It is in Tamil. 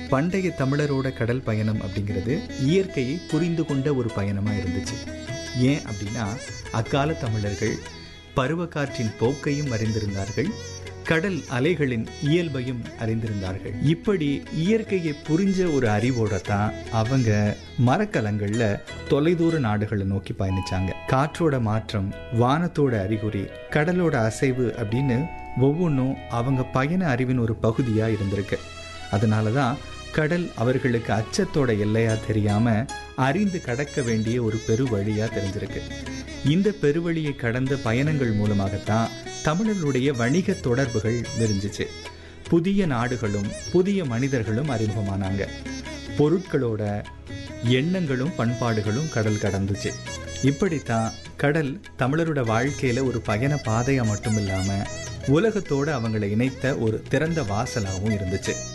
பண்டைய தமிழரோட கடல் பயணம் அப்படிங்கிறது இயற்கையை புரிந்து கொண்ட ஒரு பயணமாக இருந்துச்சு ஏன் அப்படின்னா அக்கால தமிழர்கள் பருவக்காற்றின் போக்கையும் அறிந்திருந்தார்கள் கடல் அலைகளின் இயல்பையும் அறிந்திருந்தார்கள் இப்படி இயற்கையை புரிஞ்ச ஒரு அறிவோட தான் அவங்க மரக்கலங்கள்ல தொலைதூர நாடுகளை நோக்கி பயணிச்சாங்க காற்றோட மாற்றம் வானத்தோட அறிகுறி கடலோட அசைவு அப்படின்னு ஒவ்வொன்றும் அவங்க பயண அறிவின் ஒரு பகுதியாக இருந்திருக்கு அதனால தான் கடல் அவர்களுக்கு அச்சத்தோட எல்லையா தெரியாம அறிந்து கடக்க வேண்டிய ஒரு பெருவழியா தெரிஞ்சிருக்கு இந்த பெருவழியை கடந்த பயணங்கள் மூலமாகத்தான் தமிழர்களுடைய வணிக தொடர்புகள் விரிஞ்சிச்சு புதிய நாடுகளும் புதிய மனிதர்களும் அறிமுகமானாங்க பொருட்களோட எண்ணங்களும் பண்பாடுகளும் கடல் கடந்துச்சு இப்படித்தான் கடல் தமிழரோட வாழ்க்கையில ஒரு பயண பாதையா மட்டும் இல்லாம உலகத்தோட அவங்களை இணைத்த ஒரு திறந்த வாசலாகவும் இருந்துச்சு